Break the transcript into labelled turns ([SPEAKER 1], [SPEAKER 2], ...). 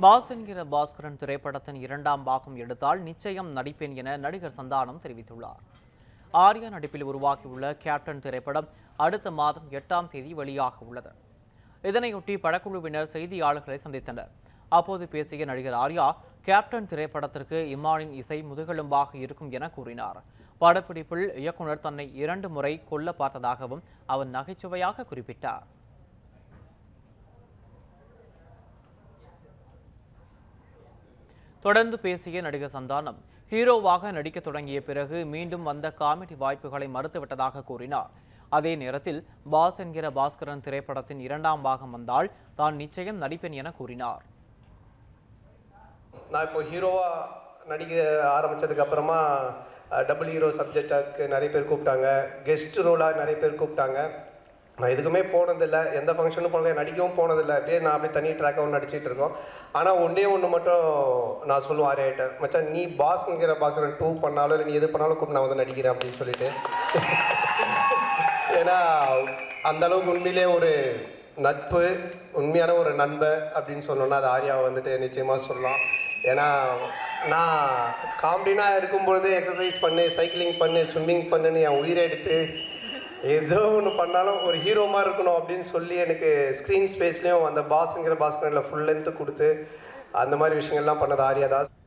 [SPEAKER 1] pass என்கிற பாஸ்கரன் திரைப்படத்தின் இரண்டாம் பாகம் எடுத்தால் நிச்சயம் நடிப்பேன் என நடிகர் சந்தானம் தெரிவித்துள்ளார் ஆர்யா நடிப்பில் உருவாகியுள்ள கேப்டன் திரைப்படம் அடுத்த மாதம் எட்டாம் தேதி வெளியாக உள்ளது இதனையொட்டி படக்குழுவினர் செய்தியாளர்களை சந்தித்தனர் அப்போது பேசிய நடிகர் ஆர்யா கேப்டன் திரைப்படத்திற்கு இம்மானின் இசை முதுகெலும்பாக இருக்கும் என கூறினார் படப்பிடிப்பில் இயக்குனர் தன்னை இரண்டு முறை கொல்ல பார்த்ததாகவும் அவர் நகைச்சுவையாக குறிப்பிட்டார் தொடர்ந்து பேசிய நடிகர் சந்தானம் ஹீரோவாக நடிக்க தொடங்கிய பிறகு மீண்டும் வந்த காமெடி வாய்ப்புகளை மறுத்துவிட்டதாக கூறினார் அதே நேரத்தில் பாஸ் என்கிற பாஸ்கரன் திரைப்படத்தின் இரண்டாம் பாகம் வந்தால் தான் நிச்சயம் நடிப்பேன் என கூறினார்
[SPEAKER 2] நான் இப்போ ஹீரோவாக நடிக்க ஆரம்பித்ததுக்கு அப்புறமா டபுள் ஹீரோ சப்ஜெக்டாக்கு நிறைய பேர் கூப்பிட்டாங்க கெஸ்ட் ரோலாக நிறைய பேர் கூப்பிட்டாங்க நான் எதுக்குமே போனதில்லை எந்த ஃபங்க்ஷனும் போனதில்லை நடிக்கவும் போனதில்லை அப்படியே நான் அப்படியே தனி ட்ராக்காகவும் நடிச்சிட்டு இருக்கோம் ஆனால் ஒன்றே ஒன்று மட்டும் நான் சொல்லுவேன் ஆரியாட்ட மச்சான் நீ பாஸ்ங்கிற பாஸ்கரன் டூ பண்ணாலும் இல்லை நீ எது பண்ணாலும் கூட நான் வந்து நடிக்கிறேன் அப்படின்னு சொல்லிட்டு ஏன்னா அந்த அளவுக்கு உண்மையிலே ஒரு நட்பு உண்மையான ஒரு நண்பன் அப்படின்னு சொன்னோன்னா அது ஆர்யாவை வந்துட்டு நிச்சயமாக சொல்லலாம் ஏன்னா நான் காமெடினா இருக்கும்பொழுது எக்ஸசைஸ் பண்ணு சைக்கிளிங் பண்ணு ஸ்விம்மிங் பண்ணுன்னு என் உயிரை எடுத்து ஏதோ ஒன்று பண்ணாலும் ஒரு ஹீரோ மாதிரி இருக்கணும் அப்படின்னு சொல்லி எனக்கு ஸ்க்ரீன் ஸ்பேஸ்லேயும் அந்த பாஸுங்கிற பாஸ்கரில் ஃபுல் லென்த்து கொடுத்து அந்த மாதிரி விஷயங்கள்லாம் பண்ணது ஆர்யா தாஸ்